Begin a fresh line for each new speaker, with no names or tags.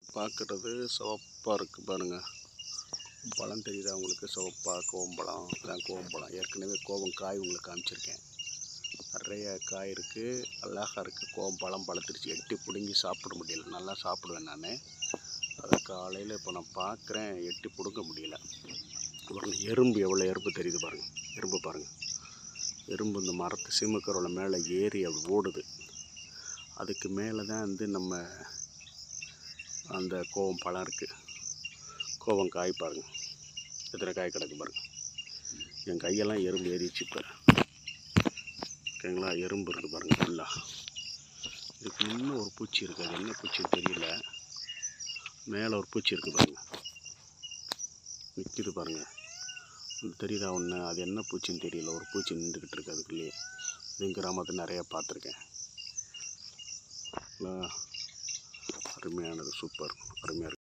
பார்க்குறது சிவப்பாக இருக்குது பாருங்கள் பழம் தெரியுதா உங்களுக்கு சிவப்பாக கோவம்பழம் இதான் கோவம்பழம் ஏற்கனவே கோவம் காய் உங்களுக்கு காமிச்சிருக்கேன் நிறைய காய் இருக்குது அழகாக இருக்குது கோவம்பழம் பழத்திருச்சு எட்டி பிடுங்கி சாப்பிட முடியல நல்லா சாப்பிடுவேன் நான் அதை காலையில் இப்போ நான் பார்க்குறேன் எட்டி பிடுங்க முடியல பாருங்க எறும்பு எவ்வளோ எறும்பு தெரியுது பாருங்கள் எறும்பு பாருங்கள் எறும்பு இந்த மரத்து சீமக்கரோல மேலே ஏறி அப்படி ஓடுது அதுக்கு மேலே தான் வந்து நம்ம அந்த கோவம் பழம் இருக்குது கோவம் காய் பாருங்க எத்தனை காய் கிடக்கு பாருங்க என் கையெல்லாம் எறும்பு ஏறிச்சு இப்போ ஓகேங்களா எறும்பு இருக்குது பாருங்க ஃபுல்லாக இதுக்கு முன்ன ஒரு பூச்சி இருக்குது அது என்ன பூச்சின்னு தெரியல மேலே ஒரு பூச்சி இருக்குது பாருங்க நிற்கிது பாருங்க அது தெரியுதா ஒன்று அது என்ன பூச்சின்னு தெரியல ஒரு பூச்சி நின்றுக்கிட்டு இருக்கு அதுக்குள்ளேயே இது கிராமத்தில் நிறையா பார்த்துருக்கேன் அருமையானது சூப்பர் அருமையாக இருக்கு